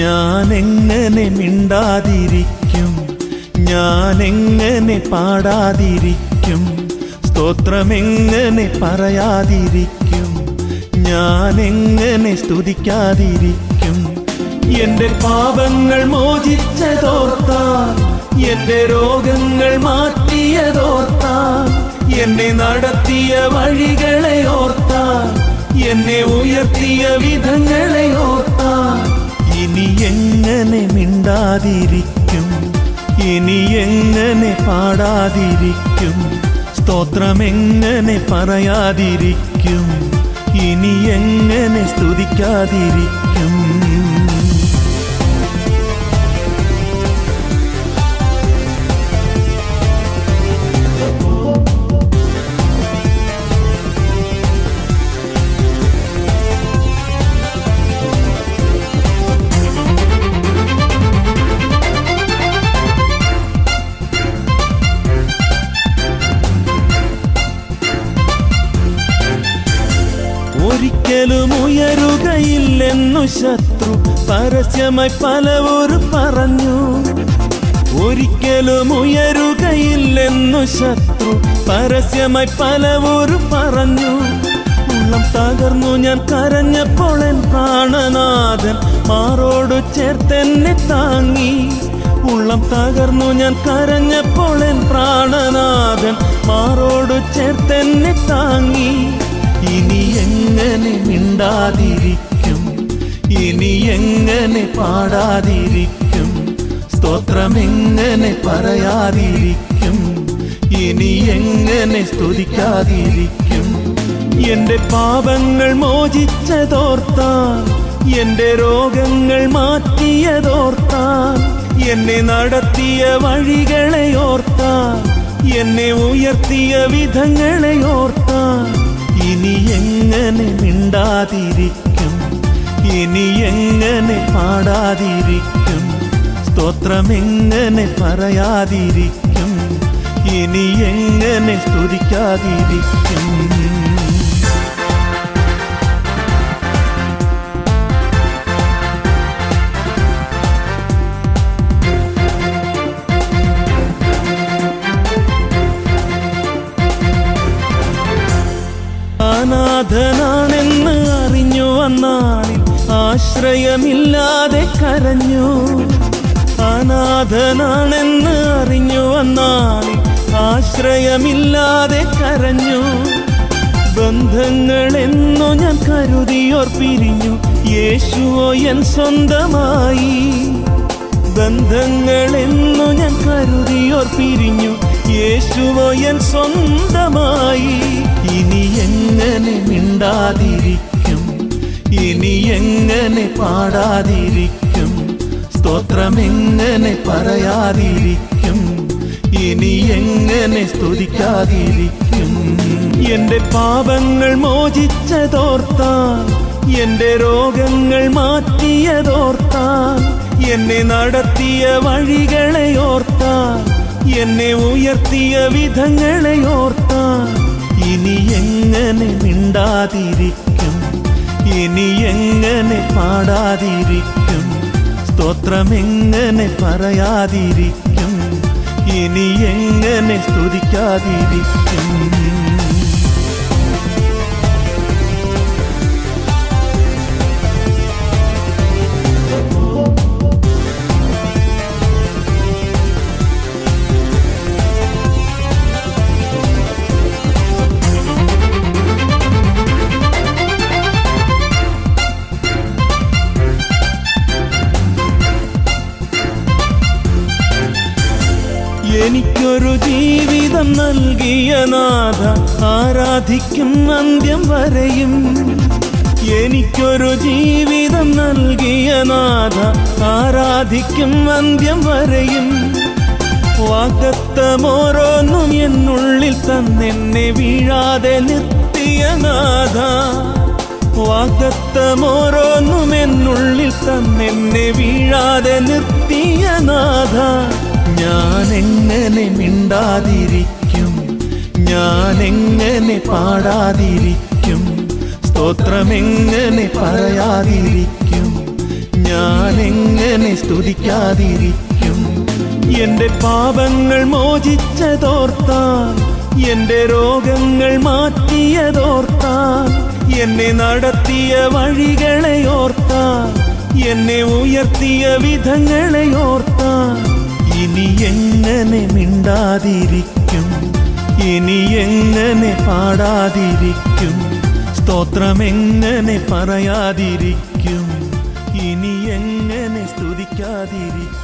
ഞാൻ എങ്ങനെ മിണ്ടാതിരിക്കും ഞാൻ എങ്ങനെ പാടാതിരിക്കും സ്തോത്രമെങ്ങനെ പറയാതിരിക്കും ഞാൻ എങ്ങനെ സ്തുതിക്കാതിരിക്കും എന്റെ പാപങ്ങൾ മോചിച്ചതോർത്താൽ എന്റെ രോഗങ്ങൾ മാറ്റിയതോർത്താൽ എന്നെ നടത്തിയ വഴികളെ ഓർത്താൽ എന്നെ ഉയർത്തിയ വിധങ്ങളെ ഓർത്താൽ ഇനി എങ്ങനെ മിണ്ടാതിരിക്കും ഇനി എങ്ങനെ പാടാതിരിക്കും സ്തോത്രമെങ്ങനെ പറയാതിരിക്കും ഇനി എങ്ങനെ സ്തുതിക്കാതിരിക്കും ഒരിക്കലും ഉയരുകയില്ലെന്നു ശത്രു പരസ്യമായി പലവരും പറഞ്ഞു ഒരിക്കലും ഉയരുകയില്ലെന്നു ശത്രു പരസ്യമായി പലവരും പറഞ്ഞു ഉള്ളം തകർന്നു ഞാൻ കരഞ്ഞപ്പോൾ എൻ പ്രാണനാഥൻ മാറോടു ചേർത്തെന്നെ താങ്ങി ഉള്ളം തകർന്നു ഞാൻ കരഞ്ഞപ്പോൾ എൻ പ്രാണനാഥൻ മാറോടു ചേർത്തെന്നെ താങ്ങി ഇനി എങ്ങനെ മിണ്ടാതിരിക്കും ഇനി എങ്ങനെ പാടാതിരിക്കും സ്തോത്രമെങ്ങനെ പറയാതിരിക്കും ഇനി എങ്ങനെ സ്തുതിക്കാതിരിക്കും എന്റെ പാപങ്ങൾ മോചിച്ചതോർത്താൽ എന്റെ രോഗങ്ങൾ മാറ്റിയതോർത്താൽ എന്നെ നടത്തിയ വഴികളെ ഓർത്താൽ എന്നെ ഉയർത്തിയ വിധങ്ങളെ ഓർത്താൽ ഇനി എങ്ങനെ മിണ്ടാതിരിക്കും ഇനി എങ്ങനെ പാടാതിരിക്കും സ്തോത്രമെങ്ങനെ പറയാതിരിക്കും ഇനി എങ്ങനെ സ്തുതിക്കാതിരിക്കും അനാഥനാണെന്ന് അറിഞ്ഞു വന്നാളിൽ ആശ്രയമില്ലാതെ കരഞ്ഞു അനാഥനാണെന്ന് അറിഞ്ഞു വന്നാളിൽ ആശ്രയമില്ലാതെ കരഞ്ഞു ബന്ധങ്ങളെന്നു ഞാൻ കരുതിയോർ പിരിഞ്ഞു യേശുവോ എൻ സ്വന്തമായി ബന്ധങ്ങളെന്നു ഞാൻ കരുതിയോർ പിരിഞ്ഞു യേശുവോ എൻ സ്വന്തമായി ഇനി എങ്ങനെ മിണ്ടാതിരിക്കും ഇനി എങ്ങനെ പാടാതിരിക്കും സ്തോത്രമെങ്ങനെ പറയാതിരിക്കും ഇനി എങ്ങനെ സ്തുതിക്കാതിരിക്കും എന്റെ പാപങ്ങൾ മോചിച്ചതോർത്താൽ എന്റെ രോഗങ്ങൾ മാറ്റിയതോർത്താൽ എന്നെ നടത്തിയ വഴികളെ ഓർത്താൽ എന്നെ ഉയർത്തിയ വിധങ്ങളെ ഓർത്താൽ ഇനി എങ്ങനെ മിണ്ടാതിരിക്കും ഇനി എങ്ങനെ പാടാതിരിക്കും സ്തോത്രമെങ്ങനെ പറയാതിരിക്കും ഇനി എങ്ങനെ സ്തുതിക്കാതിരിക്കും എനിക്കൊരു ജീവിതം നൽകിയ നാഥ ആരാധിക്കും അന്ത്യം വരെയും എനിക്കൊരു ജീവിതം നൽകിയ നാഥ ആരാധിക്കും അന്ത്യം വരെയും വാഗ്ദത്തമോരോന്നും എന്നുള്ളിൽ തന്നെന്നെ വീഴാതെ നിർത്തിയ നാഥ വാഗ്ദത്തമോരോന്നും എന്നുള്ളിൽ തന്നെന്നെ വീഴാതെ നിർത്തിയ നാഥ ഞാൻ എങ്ങനെ മിണ്ടാതിരിക്കും ഞാൻ എങ്ങനെ പാടാതിരിക്കും സ്തോത്രമെങ്ങനെ പറയാതിരിക്കും ഞാൻ എങ്ങനെ സ്തുതിക്കാതിരിക്കും എന്റെ പാപങ്ങൾ മോചിച്ചതോർത്താൽ എന്റെ രോഗങ്ങൾ മാറ്റിയതോർത്താൽ എന്നെ നടത്തിയ വഴികളെ ഓർത്താൽ എന്നെ ഉയർത്തിയ വിധങ്ങളെ ഓർത്താൽ ഇനി എങ്ങനെ മിണ്ടാതിരിക്കും ഇനി എങ്ങനെ പാടാതിരിക്കും സ്തോത്രം എങ്ങനെ പറയാതിരിക്കും ഇനി എങ്ങനെ സ്തുതിക്കാതിരിക്കും